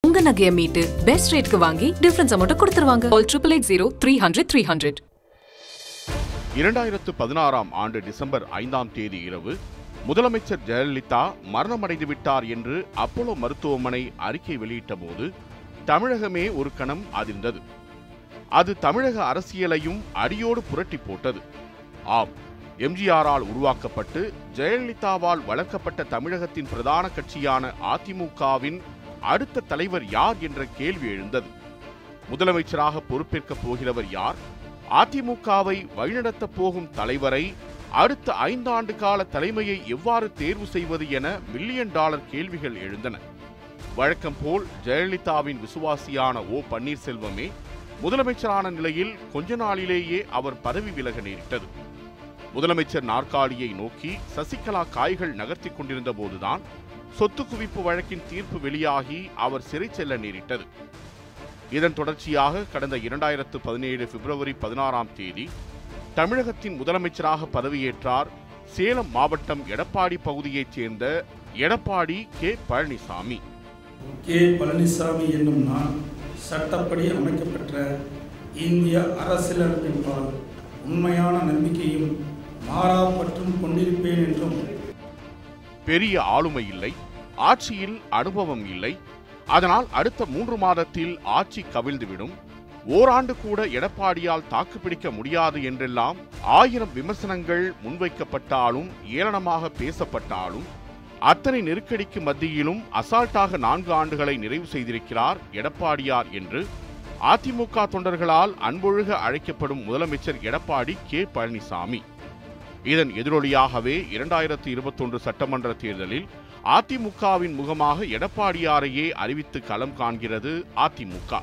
உங்க நகையை மீட்டு பெஸ்ட் ரேட்க்கு வாங்கி டிஃபரன்ஸ் அமௌண்ட் கொடுத்துருவாங்க all triple eight zero three hundred three hundred இரண்டாயிரத்து பதினாறாம் ஆண்டு டிசம்பர் ஐந்தாம் தேதி இரவு முதலமைச்சர் ஜெயலலிதா மரணமடைந்து விட்டார் என்று அப்போலோ மருத்துவமனை அறிக்கை வெளியிட்ட போது தமிழகமே ஒரு கணம் அதிர்ந்தது அது தமிழக அரசியலையும் அடியோடு புரட்டி போட்டது ஆம் எம்ஜிஆரால் உருவாக்கப்பட்டு ஜெயலலிதாவால் வளர்க்கப்பட்ட தமிழகத்தின் பிரதான கட்சியான அதிமுகவின் அடுத்த தலைவர் யார் என்ற கேள்வி எழுந்தது முதலமைச்சராக பொறுப்பேற்கப் போகிறவர் யார் அதிமுகவை வழிநடத்தப் போகும் தலைவரை அடுத்த ஐந்தாண்டு கால தலைமையை எவ்வாறு தேர்வு செய்வது என மில்லியன் டாலர் கேள்விகள் எழுந்தன வழக்கம் போல் ஜெயலலிதாவின் விசுவாசியான ஓ பன்னீர்செல்வமே முதலமைச்சரான நிலையில் கொஞ்ச நாளிலேயே அவர் பதவி விலக நேரிட்டது முதலமைச்சர் நாற்காலியை நோக்கி சசிகலா காய்கள் நகர்த்தி கொண்டிருந்த போதுதான் சொத்து குவிப்பு வழக்கின் தீர்ப்பு வெளியாகி அவர் சிறை செல்ல நேரிட்டது இதன் தொடர்ச்சியாக கடந்த இரண்டாயிரத்து பதினேழு பிப்ரவரி பதினாறாம் தேதி தமிழகத்தின் முதலமைச்சராக பதவியேற்றார் சேலம் மாவட்டம் எடப்பாடி பகுதியைச் சேர்ந்த எடப்பாடி கே பழனிசாமி கே பழனிசாமி என்னும் நான் சட்டப்படி அமைக்கப்பெற்ற இந்திய அரசியலமைப்பின்பால் உண்மையான நம்பிக்கையும் மாறாப்பற்றும் கொண்டிருப்பேன் என்றும் பெரிய ஆளுமை இல்லை ஆட்சியில் அனுபவம் இல்லை அதனால் அடுத்த மூன்று மாதத்தில் ஆட்சி கவிழ்ந்துவிடும் ஓராண்டு கூட எடப்பாடியால் தாக்குப்பிடிக்க முடியாது என்றெல்லாம் ஆயிரம் விமர்சனங்கள் முன்வைக்கப்பட்டாலும் ஏளனமாக பேசப்பட்டாலும் அத்தனை நெருக்கடிக்கு மத்தியிலும் அசால்ட்டாக நான்கு ஆண்டுகளை நிறைவு செய்திருக்கிறார் எடப்பாடியார் என்று அதிமுக தொண்டர்களால் அன்பொழுக அழைக்கப்படும் முதலமைச்சர் எடப்பாடி கே பழனிசாமி இதன் எதிரொலியாகவே இரண்டாயிரத்தி இருபத்தொன்று சட்டமன்ற தேர்தலில் அதிமுகவின் முகமாக எடப்பாடியாரையே அறிவித்து களம் காண்கிறது அதிமுக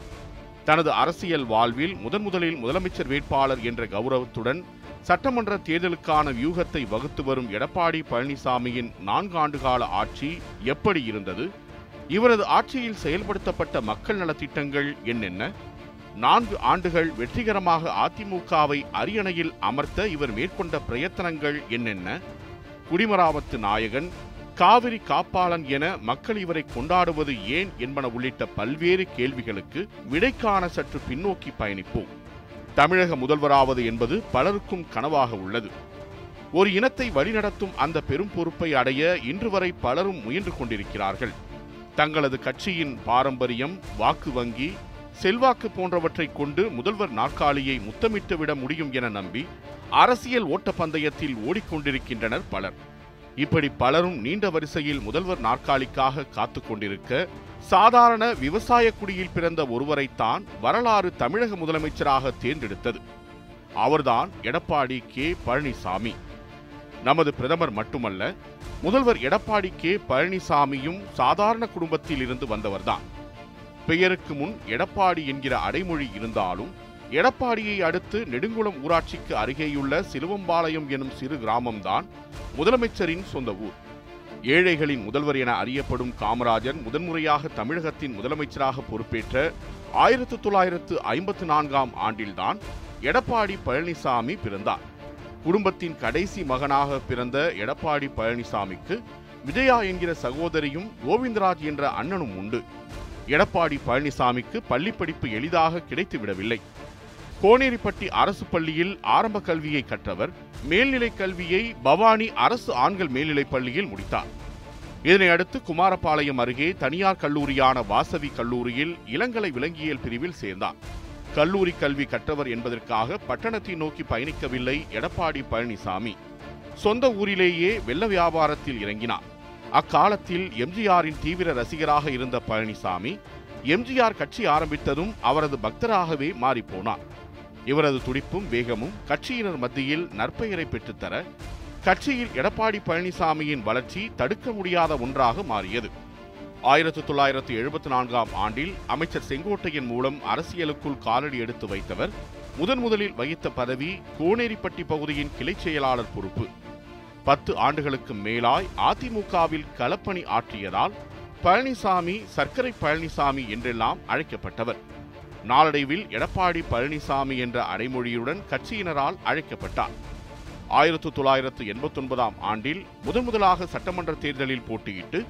தனது அரசியல் வாழ்வில் முதன் முதலில் முதலமைச்சர் வேட்பாளர் என்ற கௌரவத்துடன் சட்டமன்ற தேர்தலுக்கான வியூகத்தை வகுத்து வரும் எடப்பாடி பழனிசாமியின் நான்கு ஆண்டுகால ஆட்சி எப்படி இருந்தது இவரது ஆட்சியில் செயல்படுத்தப்பட்ட மக்கள் நலத்திட்டங்கள் என்னென்ன நான்கு ஆண்டுகள் வெற்றிகரமாக அதிமுகவை அரியணையில் அமர்த்த இவர் மேற்கொண்ட பிரயத்தனங்கள் என்னென்ன குடிமராமத்து நாயகன் காவிரி காப்பாளன் என மக்கள் இவரை கொண்டாடுவது ஏன் என்பன உள்ளிட்ட பல்வேறு கேள்விகளுக்கு விடை காண சற்று பின்னோக்கி பயணிப்போம் தமிழக முதல்வராவது என்பது பலருக்கும் கனவாக உள்ளது ஒரு இனத்தை வழிநடத்தும் அந்த பெரும் பொறுப்பை அடைய இன்று வரை பலரும் முயன்று கொண்டிருக்கிறார்கள் தங்களது கட்சியின் பாரம்பரியம் வாக்கு வங்கி செல்வாக்கு போன்றவற்றை கொண்டு முதல்வர் நாற்காலியை முத்தமிட்டு விட முடியும் என நம்பி அரசியல் ஓட்டப்பந்தயத்தில் ஓடிக்கொண்டிருக்கின்றனர் பலர் இப்படி பலரும் நீண்ட வரிசையில் முதல்வர் நாற்காலிக்காக காத்து கொண்டிருக்க சாதாரண விவசாய குடியில் பிறந்த ஒருவரைத்தான் வரலாறு தமிழக முதலமைச்சராக தேர்ந்தெடுத்தது அவர்தான் எடப்பாடி கே பழனிசாமி நமது பிரதமர் மட்டுமல்ல முதல்வர் எடப்பாடி கே பழனிசாமியும் சாதாரண குடும்பத்தில் இருந்து வந்தவர்தான் பெயருக்கு முன் எடப்பாடி என்கிற அடைமொழி இருந்தாலும் எடப்பாடியை அடுத்து நெடுங்குளம் ஊராட்சிக்கு அருகேயுள்ள சிலுவம்பாளையம் எனும் சிறு கிராமம்தான் முதலமைச்சரின் சொந்த ஊர் ஏழைகளின் முதல்வர் என அறியப்படும் காமராஜர் முதன்முறையாக தமிழகத்தின் முதலமைச்சராக பொறுப்பேற்ற ஆயிரத்து தொள்ளாயிரத்து ஐம்பத்து நான்காம் ஆண்டில்தான் எடப்பாடி பழனிசாமி பிறந்தார் குடும்பத்தின் கடைசி மகனாக பிறந்த எடப்பாடி பழனிசாமிக்கு விஜயா என்கிற சகோதரியும் கோவிந்தராஜ் என்ற அண்ணனும் உண்டு எடப்பாடி பழனிசாமிக்கு பள்ளிப்படிப்பு எளிதாக கிடைத்துவிடவில்லை கோனேரிப்பட்டி அரசு பள்ளியில் ஆரம்ப கல்வியை கற்றவர் மேல்நிலைக் கல்வியை பவானி அரசு ஆண்கள் மேல்நிலைப் பள்ளியில் முடித்தார் இதனை அடுத்து குமாரபாளையம் அருகே தனியார் கல்லூரியான வாசவி கல்லூரியில் இளங்கலை விலங்கியல் பிரிவில் சேர்ந்தார் கல்லூரி கல்வி கற்றவர் என்பதற்காக பட்டணத்தை நோக்கி பயணிக்கவில்லை எடப்பாடி பழனிசாமி சொந்த ஊரிலேயே வெள்ள வியாபாரத்தில் இறங்கினார் அக்காலத்தில் எம்ஜிஆரின் தீவிர ரசிகராக இருந்த பழனிசாமி எம்ஜிஆர் கட்சி ஆரம்பித்ததும் அவரது பக்தராகவே மாறிப்போனார் இவரது துடிப்பும் வேகமும் கட்சியினர் மத்தியில் நற்பெயரை பெற்றுத்தர கட்சியில் எடப்பாடி பழனிசாமியின் வளர்ச்சி தடுக்க முடியாத ஒன்றாக மாறியது ஆயிரத்து தொள்ளாயிரத்து எழுபத்தி நான்காம் ஆண்டில் அமைச்சர் செங்கோட்டையன் மூலம் அரசியலுக்குள் காலடி எடுத்து வைத்தவர் முதன் முதலில் வகித்த பதவி கோனேரிப்பட்டி பகுதியின் கிளைச் செயலாளர் பொறுப்பு பத்து ஆண்டுகளுக்கு மேலாய் அதிமுகவில் களப்பணி ஆற்றியதால் பழனிசாமி சர்க்கரை பழனிசாமி என்றெல்லாம் அழைக்கப்பட்டவர் நாளடைவில் எடப்பாடி பழனிசாமி என்ற அடைமொழியுடன் கட்சியினரால் அழைக்கப்பட்டார் ஆயிரத்து தொள்ளாயிரத்து எண்பத்தொன்பதாம் ஆண்டில் முதன் முதலாக சட்டமன்ற தேர்தலில் போட்டியிட்டு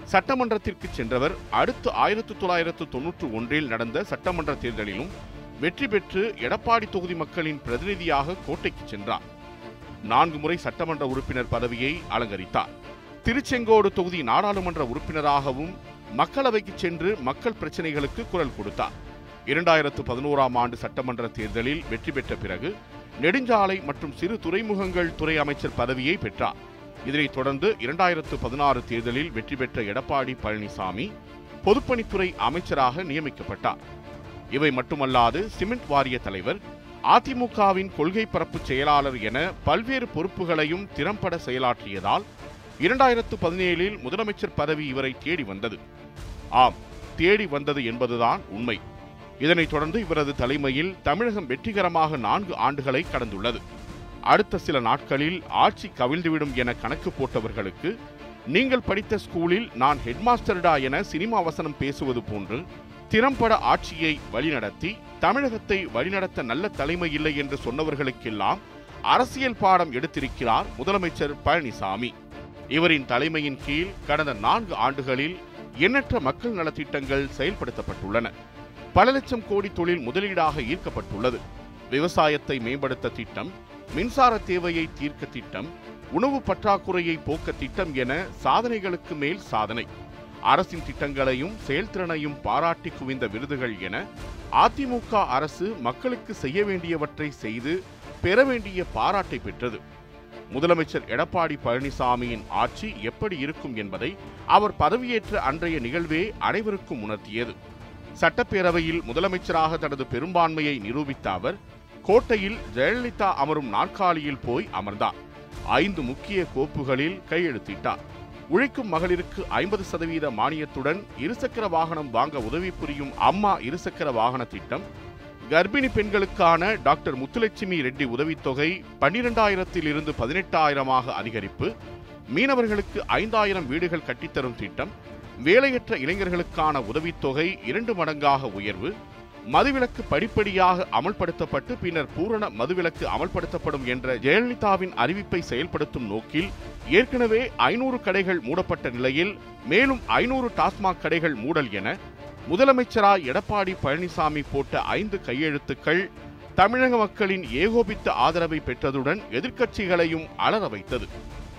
சட்டமன்றத்திற்கு சென்றவர் அடுத்து ஆயிரத்து தொள்ளாயிரத்து தொன்னூற்று ஒன்றில் நடந்த சட்டமன்ற தேர்தலிலும் வெற்றி பெற்று எடப்பாடி தொகுதி மக்களின் பிரதிநிதியாக கோட்டைக்கு சென்றார் நான்கு முறை சட்டமன்ற உறுப்பினர் பதவியை அலங்கரித்தார் திருச்செங்கோடு தொகுதி நாடாளுமன்ற உறுப்பினராகவும் மக்களவைக்கு சென்று மக்கள் பிரச்சனைகளுக்கு குரல் கொடுத்தார் இரண்டாயிரத்து பதினோராம் ஆண்டு சட்டமன்ற தேர்தலில் வெற்றி பெற்ற பிறகு நெடுஞ்சாலை மற்றும் சிறு துறைமுகங்கள் துறை அமைச்சர் பதவியை பெற்றார் இதனைத் தொடர்ந்து இரண்டாயிரத்து பதினாறு தேர்தலில் வெற்றி பெற்ற எடப்பாடி பழனிசாமி பொதுப்பணித்துறை அமைச்சராக நியமிக்கப்பட்டார் இவை மட்டுமல்லாது சிமெண்ட் வாரிய தலைவர் அதிமுகவின் கொள்கை பரப்பு செயலாளர் என பல்வேறு பொறுப்புகளையும் திறம்பட செயலாற்றியதால் இரண்டாயிரத்து பதினேழில் முதலமைச்சர் பதவி இவரை தேடி வந்தது ஆம் தேடி வந்தது என்பதுதான் உண்மை இதனைத் தொடர்ந்து இவரது தலைமையில் தமிழகம் வெற்றிகரமாக நான்கு ஆண்டுகளை கடந்துள்ளது அடுத்த சில நாட்களில் ஆட்சி கவிழ்ந்துவிடும் என கணக்கு போட்டவர்களுக்கு நீங்கள் படித்த ஸ்கூலில் நான் ஹெட்மாஸ்டர்டா என சினிமா வசனம் பேசுவது போன்று திறம்பட ஆட்சியை வழிநடத்தி தமிழகத்தை வழிநடத்த நல்ல தலைமை இல்லை என்று சொன்னவர்களுக்கெல்லாம் அரசியல் பாடம் எடுத்திருக்கிறார் முதலமைச்சர் பழனிசாமி இவரின் தலைமையின் கீழ் கடந்த நான்கு ஆண்டுகளில் எண்ணற்ற மக்கள் நலத்திட்டங்கள் செயல்படுத்தப்பட்டுள்ளன பல லட்சம் கோடி தொழில் முதலீடாக ஈர்க்கப்பட்டுள்ளது விவசாயத்தை மேம்படுத்த திட்டம் மின்சார தேவையை தீர்க்க திட்டம் உணவு பற்றாக்குறையை போக்க திட்டம் என சாதனைகளுக்கு மேல் சாதனை அரசின் திட்டங்களையும் செயல்திறனையும் பாராட்டி குவிந்த விருதுகள் என அதிமுக அரசு மக்களுக்கு செய்ய வேண்டியவற்றை செய்து பெற வேண்டிய பாராட்டை பெற்றது முதலமைச்சர் எடப்பாடி பழனிசாமியின் ஆட்சி எப்படி இருக்கும் என்பதை அவர் பதவியேற்ற அன்றைய நிகழ்வே அனைவருக்கும் உணர்த்தியது சட்டப்பேரவையில் முதலமைச்சராக தனது பெரும்பான்மையை நிரூபித்த அவர் கோட்டையில் ஜெயலலிதா அமரும் நாற்காலியில் போய் அமர்ந்தார் ஐந்து முக்கிய கோப்புகளில் கையெழுத்திட்டார் உழைக்கும் மகளிருக்கு ஐம்பது சதவீத மானியத்துடன் இருசக்கர வாகனம் வாங்க உதவி புரியும் அம்மா இருசக்கர வாகன திட்டம் கர்ப்பிணி பெண்களுக்கான டாக்டர் முத்துலட்சுமி ரெட்டி உதவித்தொகை பன்னிரெண்டாயிரத்தில் இருந்து பதினெட்டாயிரமாக அதிகரிப்பு மீனவர்களுக்கு ஐந்தாயிரம் வீடுகள் கட்டித்தரும் திட்டம் வேலையற்ற இளைஞர்களுக்கான உதவித்தொகை இரண்டு மடங்காக உயர்வு மதுவிலக்கு படிப்படியாக அமல்படுத்தப்பட்டு பின்னர் பூரண மதுவிலக்கு அமல்படுத்தப்படும் என்ற ஜெயலலிதாவின் அறிவிப்பை செயல்படுத்தும் நோக்கில் ஏற்கனவே ஐநூறு கடைகள் மூடப்பட்ட நிலையில் மேலும் ஐநூறு டாஸ்மாக் கடைகள் மூடல் என முதலமைச்சராய் எடப்பாடி பழனிசாமி போட்ட ஐந்து கையெழுத்துக்கள் தமிழக மக்களின் ஏகோபித்த ஆதரவை பெற்றதுடன் எதிர்க்கட்சிகளையும் அலற வைத்தது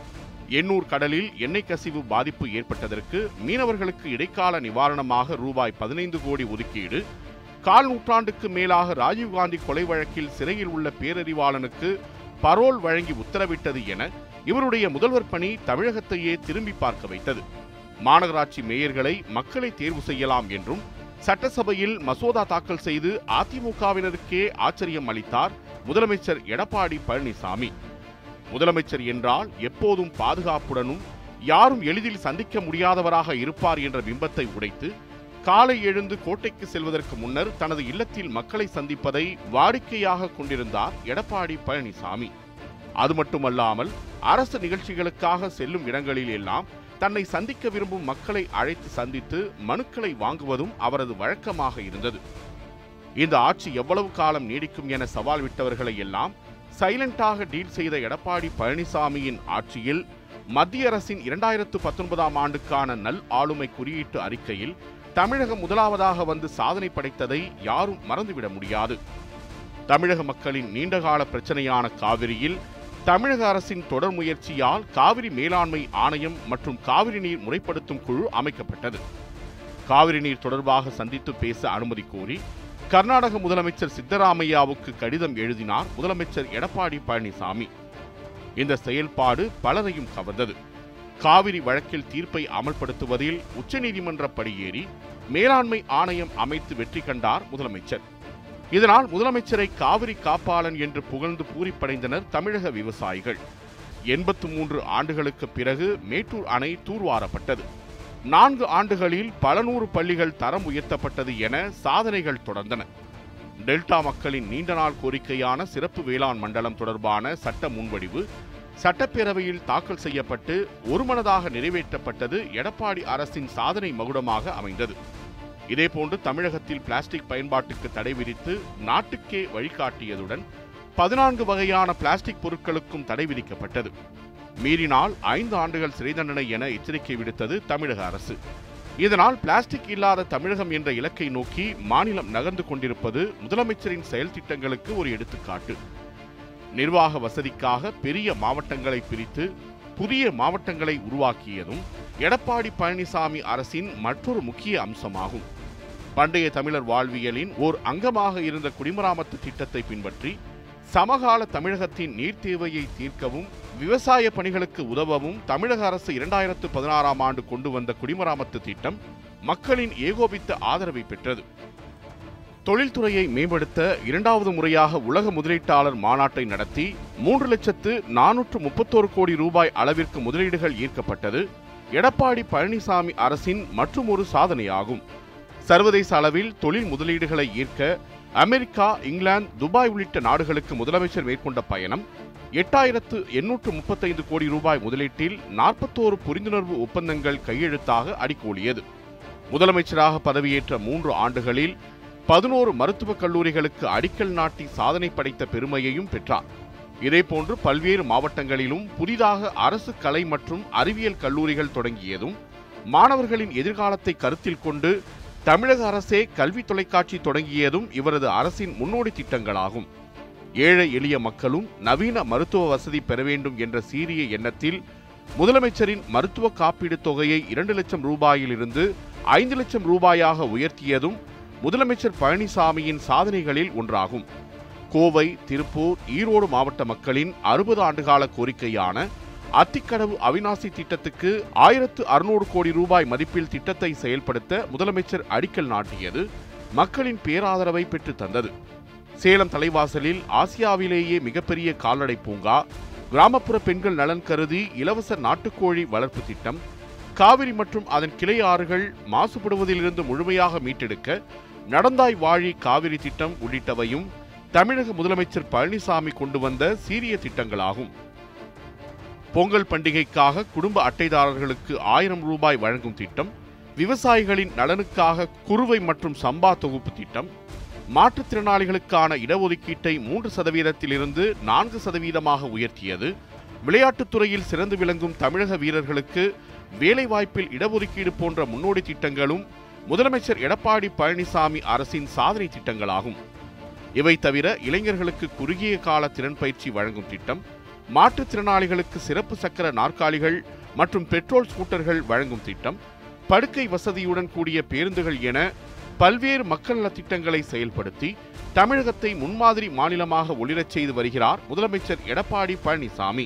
எண்ணூர் கடலில் எண்ணெய் கசிவு பாதிப்பு ஏற்பட்டதற்கு மீனவர்களுக்கு இடைக்கால நிவாரணமாக ரூபாய் பதினைந்து கோடி ஒதுக்கீடு கால் நூற்றாண்டுக்கு மேலாக ராஜீவ்காந்தி கொலை வழக்கில் சிறையில் உள்ள பேரறிவாளனுக்கு பரோல் வழங்கி உத்தரவிட்டது என இவருடைய முதல்வர் பணி தமிழகத்தையே திரும்பி பார்க்க வைத்தது மாநகராட்சி மேயர்களை மக்களை தேர்வு செய்யலாம் என்றும் சட்டசபையில் மசோதா தாக்கல் செய்து அதிமுகவினருக்கே ஆச்சரியம் அளித்தார் முதலமைச்சர் எடப்பாடி பழனிசாமி முதலமைச்சர் என்றால் எப்போதும் பாதுகாப்புடனும் யாரும் எளிதில் சந்திக்க முடியாதவராக இருப்பார் என்ற பிம்பத்தை உடைத்து காலை எழுந்து கோட்டைக்கு செல்வதற்கு முன்னர் தனது இல்லத்தில் மக்களை சந்திப்பதை வாடிக்கையாக கொண்டிருந்தார் எடப்பாடி பழனிசாமி அது மட்டுமல்லாமல் அரசு நிகழ்ச்சிகளுக்காக செல்லும் இடங்களில் எல்லாம் தன்னை சந்திக்க விரும்பும் மக்களை அழைத்து சந்தித்து மனுக்களை வாங்குவதும் அவரது வழக்கமாக இருந்தது இந்த ஆட்சி எவ்வளவு காலம் நீடிக்கும் என சவால் விட்டவர்களை எல்லாம் சைலண்டாக டீல் செய்த எடப்பாடி பழனிசாமியின் ஆட்சியில் மத்திய அரசின் இரண்டாயிரத்து பத்தொன்பதாம் ஆண்டுக்கான நல் ஆளுமை குறியீட்டு அறிக்கையில் தமிழகம் முதலாவதாக வந்து சாதனை படைத்ததை யாரும் மறந்துவிட முடியாது தமிழக மக்களின் நீண்டகால பிரச்சனையான காவிரியில் தமிழக அரசின் தொடர் முயற்சியால் காவிரி மேலாண்மை ஆணையம் மற்றும் காவிரி நீர் முறைப்படுத்தும் குழு அமைக்கப்பட்டது காவிரி நீர் தொடர்பாக சந்தித்து பேச அனுமதி கோரி கர்நாடக முதலமைச்சர் சித்தராமையாவுக்கு கடிதம் எழுதினார் முதலமைச்சர் எடப்பாடி பழனிசாமி இந்த செயல்பாடு பலரையும் கவர்ந்தது காவிரி வழக்கில் தீர்ப்பை அமல்படுத்துவதில் உச்சநீதிமன்ற படியேறி மேலாண்மை ஆணையம் அமைத்து வெற்றி கண்டார் முதலமைச்சர் இதனால் முதலமைச்சரை காவிரி காப்பாளன் என்று புகழ்ந்து பூரிப்படைந்தனர் தமிழக விவசாயிகள் எண்பத்து மூன்று ஆண்டுகளுக்கு பிறகு மேட்டூர் அணை தூர்வாரப்பட்டது நான்கு ஆண்டுகளில் பல நூறு பள்ளிகள் தரம் உயர்த்தப்பட்டது என சாதனைகள் தொடர்ந்தன டெல்டா மக்களின் நீண்ட நாள் கோரிக்கையான சிறப்பு வேளாண் மண்டலம் தொடர்பான சட்ட முன்வடிவு சட்டப்பேரவையில் தாக்கல் செய்யப்பட்டு ஒருமனதாக நிறைவேற்றப்பட்டது எடப்பாடி அரசின் சாதனை மகுடமாக அமைந்தது இதேபோன்று தமிழகத்தில் பிளாஸ்டிக் பயன்பாட்டுக்கு தடை விதித்து நாட்டுக்கே வழிகாட்டியதுடன் பதினான்கு வகையான பிளாஸ்டிக் பொருட்களுக்கும் தடை விதிக்கப்பட்டது மீறினால் ஐந்து ஆண்டுகள் சிறை தண்டனை என எச்சரிக்கை விடுத்தது தமிழக அரசு இதனால் பிளாஸ்டிக் இல்லாத தமிழகம் என்ற இலக்கை நோக்கி மாநிலம் நகர்ந்து கொண்டிருப்பது முதலமைச்சரின் செயல் திட்டங்களுக்கு ஒரு எடுத்துக்காட்டு நிர்வாக வசதிக்காக பெரிய மாவட்டங்களை பிரித்து புதிய மாவட்டங்களை உருவாக்கியதும் எடப்பாடி பழனிசாமி அரசின் மற்றொரு முக்கிய அம்சமாகும் பண்டைய தமிழர் வாழ்வியலின் ஓர் அங்கமாக இருந்த குடிமராமத்து திட்டத்தை பின்பற்றி சமகால தமிழகத்தின் நீர் தேவையை தீர்க்கவும் விவசாய பணிகளுக்கு உதவவும் தமிழக அரசு இரண்டாயிரத்து பதினாறாம் ஆண்டு கொண்டு வந்த குடிமராமத்து திட்டம் மக்களின் ஏகோபித்த ஆதரவை பெற்றது தொழில்துறையை மேம்படுத்த இரண்டாவது முறையாக உலக முதலீட்டாளர் மாநாட்டை நடத்தி மூன்று லட்சத்து நானூற்று முப்பத்தோரு கோடி ரூபாய் அளவிற்கு முதலீடுகள் ஈர்க்கப்பட்டது எடப்பாடி பழனிசாமி அரசின் மற்றுமொரு சாதனையாகும் சர்வதேச அளவில் தொழில் முதலீடுகளை ஈர்க்க அமெரிக்கா இங்கிலாந்து துபாய் உள்ளிட்ட நாடுகளுக்கு முதலமைச்சர் மேற்கொண்ட பயணம் எட்டாயிரத்து எண்ணூற்று முப்பத்தைந்து கோடி ரூபாய் முதலீட்டில் நாற்பத்தோரு புரிந்துணர்வு ஒப்பந்தங்கள் கையெழுத்தாக அடிக்கோலியது முதலமைச்சராக பதவியேற்ற மூன்று ஆண்டுகளில் பதினோரு மருத்துவக் கல்லூரிகளுக்கு அடிக்கல் நாட்டி சாதனை படைத்த பெருமையையும் பெற்றார் இதேபோன்று பல்வேறு மாவட்டங்களிலும் புதிதாக அரசு கலை மற்றும் அறிவியல் கல்லூரிகள் தொடங்கியதும் மாணவர்களின் எதிர்காலத்தை கருத்தில் கொண்டு தமிழக அரசே கல்வி தொலைக்காட்சி தொடங்கியதும் இவரது அரசின் முன்னோடி திட்டங்களாகும் ஏழை எளிய மக்களும் நவீன மருத்துவ வசதி பெற வேண்டும் என்ற சீரிய எண்ணத்தில் முதலமைச்சரின் மருத்துவ காப்பீடு தொகையை இரண்டு லட்சம் ரூபாயிலிருந்து ஐந்து லட்சம் ரூபாயாக உயர்த்தியதும் முதலமைச்சர் பழனிசாமியின் சாதனைகளில் ஒன்றாகும் கோவை திருப்பூர் ஈரோடு மாவட்ட மக்களின் அறுபது ஆண்டுகால கோரிக்கையான அத்திக்கடவு அவிநாசி திட்டத்துக்கு ஆயிரத்து அறுநூறு கோடி ரூபாய் மதிப்பில் திட்டத்தை செயல்படுத்த முதலமைச்சர் அடிக்கல் நாட்டியது மக்களின் பேராதரவை பெற்று தந்தது சேலம் தலைவாசலில் ஆசியாவிலேயே மிகப்பெரிய கால்நடை பூங்கா கிராமப்புற பெண்கள் நலன் கருதி இலவச நாட்டுக்கோழி வளர்ப்பு திட்டம் காவிரி மற்றும் அதன் கிளை ஆறுகள் மாசுபடுவதிலிருந்து முழுமையாக மீட்டெடுக்க நடந்தாய் வாழி காவிரி திட்டம் உள்ளிட்டவையும் தமிழக முதலமைச்சர் பழனிசாமி கொண்டு வந்த சீரிய திட்டங்களாகும் பொங்கல் பண்டிகைக்காக குடும்ப அட்டைதாரர்களுக்கு ஆயிரம் ரூபாய் வழங்கும் திட்டம் விவசாயிகளின் நலனுக்காக குறுவை மற்றும் சம்பா தொகுப்பு திட்டம் மாற்றுத்திறனாளிகளுக்கான இடஒதுக்கீட்டை மூன்று சதவீதத்திலிருந்து நான்கு சதவீதமாக உயர்த்தியது விளையாட்டுத் துறையில் சிறந்து விளங்கும் தமிழக வீரர்களுக்கு வேலைவாய்ப்பில் இடஒதுக்கீடு போன்ற முன்னோடி திட்டங்களும் முதலமைச்சர் எடப்பாடி பழனிசாமி அரசின் சாதனை திட்டங்களாகும் இவை தவிர இளைஞர்களுக்கு குறுகிய கால திறன் பயிற்சி வழங்கும் திட்டம் மாற்றுத்திறனாளிகளுக்கு சிறப்பு சக்கர நாற்காலிகள் மற்றும் பெட்ரோல் ஸ்கூட்டர்கள் வழங்கும் திட்டம் படுக்கை வசதியுடன் கூடிய பேருந்துகள் என பல்வேறு மக்கள் நலத் திட்டங்களை செயல்படுத்தி தமிழகத்தை முன்மாதிரி மாநிலமாக ஒளிரச் செய்து வருகிறார் முதலமைச்சர் எடப்பாடி பழனிசாமி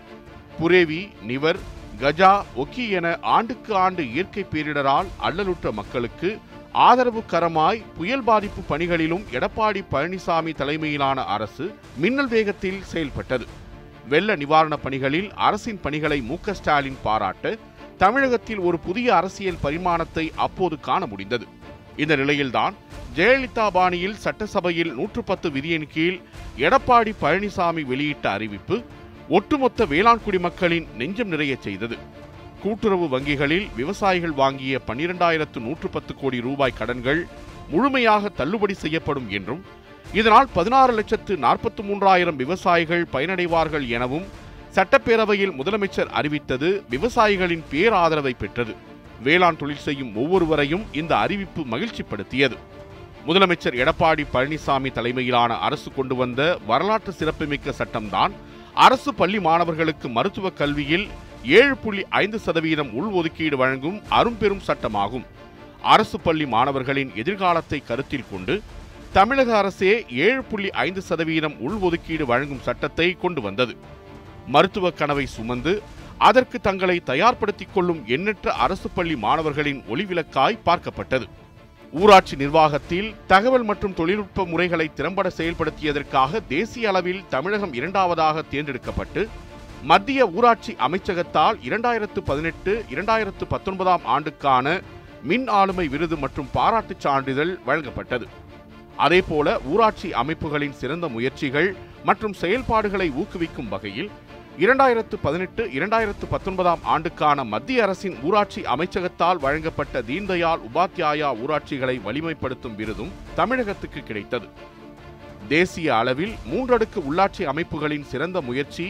புரேவி நிவர் கஜா ஒக்கி என ஆண்டுக்கு ஆண்டு இயற்கை பேரிடரால் அல்லலுற்ற மக்களுக்கு ஆதரவு கரமாய் புயல் பாதிப்பு பணிகளிலும் எடப்பாடி பழனிசாமி தலைமையிலான அரசு மின்னல் வேகத்தில் செயல்பட்டது வெள்ள நிவாரணப் பணிகளில் அரசின் பணிகளை மு க ஸ்டாலின் பாராட்ட தமிழகத்தில் ஒரு புதிய அரசியல் பரிமாணத்தை அப்போது காண முடிந்தது இந்த நிலையில்தான் ஜெயலலிதா பாணியில் சட்டசபையில் நூற்று பத்து விதியின் கீழ் எடப்பாடி பழனிசாமி வெளியிட்ட அறிவிப்பு ஒட்டுமொத்த வேளாண் குடிமக்களின் நெஞ்சம் நிறையச் செய்தது கூட்டுறவு வங்கிகளில் விவசாயிகள் வாங்கிய பன்னிரெண்டாயிரத்து நூற்று பத்து கோடி ரூபாய் கடன்கள் முழுமையாக தள்ளுபடி செய்யப்படும் என்றும் இதனால் பதினாறு லட்சத்து நாற்பத்தி மூன்றாயிரம் விவசாயிகள் பயனடைவார்கள் எனவும் சட்டப்பேரவையில் முதலமைச்சர் அறிவித்தது விவசாயிகளின் பேராதரவை பெற்றது வேளாண் தொழில் செய்யும் ஒவ்வொருவரையும் இந்த அறிவிப்பு மகிழ்ச்சிப்படுத்தியது முதலமைச்சர் எடப்பாடி பழனிசாமி தலைமையிலான அரசு கொண்டு வந்த வரலாற்று சிறப்புமிக்க சட்டம்தான் அரசு பள்ளி மாணவர்களுக்கு மருத்துவ கல்வியில் ஏழு புள்ளி ஐந்து சதவீதம் உள்ஒதுக்கீடு வழங்கும் அரும்பெரும் சட்டமாகும் அரசு பள்ளி மாணவர்களின் எதிர்காலத்தை கருத்தில் கொண்டு தமிழக அரசே ஏழு புள்ளி ஐந்து சதவீதம் உள்ஒதுக்கீடு வழங்கும் சட்டத்தை கொண்டு வந்தது மருத்துவ கனவை சுமந்து அதற்கு தங்களை தயார்படுத்திக் கொள்ளும் எண்ணற்ற அரசு பள்ளி மாணவர்களின் ஒளிவிளக்காய் பார்க்கப்பட்டது ஊராட்சி நிர்வாகத்தில் தகவல் மற்றும் தொழில்நுட்ப முறைகளை திறம்பட செயல்படுத்தியதற்காக தேசிய அளவில் தமிழகம் இரண்டாவதாக தேர்ந்தெடுக்கப்பட்டு மத்திய ஊராட்சி அமைச்சகத்தால் இரண்டாயிரத்து பதினெட்டு இரண்டாயிரத்து பத்தொன்பதாம் ஆண்டுக்கான மின் ஆளுமை விருது மற்றும் பாராட்டுச் சான்றிதழ் வழங்கப்பட்டது அதேபோல ஊராட்சி அமைப்புகளின் சிறந்த முயற்சிகள் மற்றும் செயல்பாடுகளை ஊக்குவிக்கும் வகையில் இரண்டாயிரத்து பதினெட்டு இரண்டாயிரத்து பத்தொன்பதாம் ஆண்டுக்கான மத்திய அரசின் ஊராட்சி அமைச்சகத்தால் வழங்கப்பட்ட தீன்தயாள் உபாத்யாயா ஊராட்சிகளை வலிமைப்படுத்தும் விருதும் தமிழகத்துக்கு கிடைத்தது தேசிய அளவில் மூன்றடுக்கு உள்ளாட்சி அமைப்புகளின் சிறந்த முயற்சி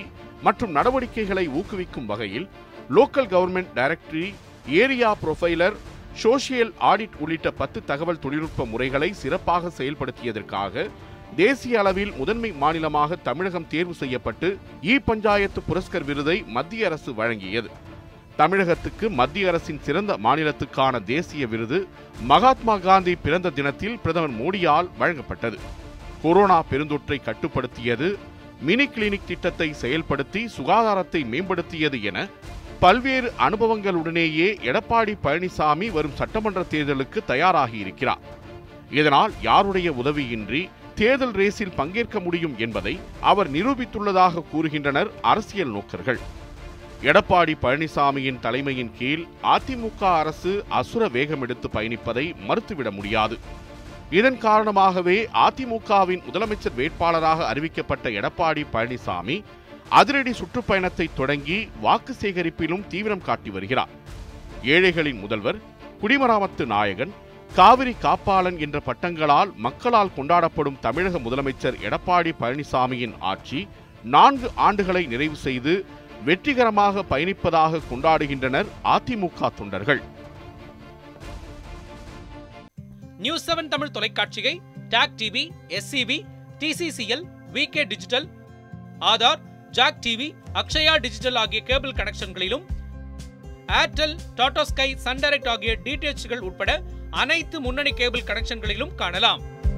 மற்றும் நடவடிக்கைகளை ஊக்குவிக்கும் வகையில் local government directory area profiler social audit உள்ளிட்ட பத்து தகவல் தொழில்நுட்ப முறைகளை சிறப்பாக செயல்படுத்தியதற்காக தேசிய அளவில் முதன்மை மாநிலமாக தமிழகம் தேர்வு செய்யப்பட்டு இ பஞ்சாயத்து புரஸ்கர் விருதை மத்திய அரசு வழங்கியது தமிழகத்துக்கு மத்திய அரசின் சிறந்த மாநிலத்துக்கான தேசிய விருது மகாத்மா காந்தி பிறந்த தினத்தில் பிரதமர் மோடியால் வழங்கப்பட்டது கொரோனா பெருந்தொற்றை கட்டுப்படுத்தியது மினி கிளினிக் திட்டத்தை செயல்படுத்தி சுகாதாரத்தை மேம்படுத்தியது என பல்வேறு அனுபவங்களுடனேயே எடப்பாடி பழனிசாமி வரும் சட்டமன்ற தேர்தலுக்கு தயாராகி இருக்கிறார் இதனால் யாருடைய உதவியின்றி தேர்தல் ரேஸில் பங்கேற்க முடியும் என்பதை அவர் நிரூபித்துள்ளதாக கூறுகின்றனர் அரசியல் நோக்கர்கள் எடப்பாடி பழனிசாமியின் தலைமையின் கீழ் அதிமுக அரசு அசுர வேகம் எடுத்து பயணிப்பதை மறுத்துவிட முடியாது இதன் காரணமாகவே அதிமுகவின் முதலமைச்சர் வேட்பாளராக அறிவிக்கப்பட்ட எடப்பாடி பழனிசாமி அதிரடி சுற்றுப்பயணத்தை தொடங்கி வாக்கு சேகரிப்பிலும் தீவிரம் காட்டி வருகிறார் ஏழைகளின் முதல்வர் குடிமராமத்து நாயகன் காவிரி காப்பாளன் என்ற பட்டங்களால் மக்களால் கொண்டாடப்படும் தமிழக முதலமைச்சர் எடப்பாடி பழனிசாமியின் ஆட்சி நான்கு ஆண்டுகளை நிறைவு செய்து வெற்றிகரமாக பயணிப்பதாக கொண்டாடுகின்றனர் அதிமுக தொண்டர்கள் நியூஸ் செவன் தமிழ் தொலைக்காட்சியை talk TV SCB TCCL VK digital Aadhaar jack TV Akshaya digital ஆகிய கேபிள் கனெக்ஷன்களிலும் Airtel Tata Sky Sun Direct ஆகிய டிடிஎச்கள் உட்பட அனைத்து முன்னணி கேபிள் கனெக்ஷன்களிலும் காணலாம்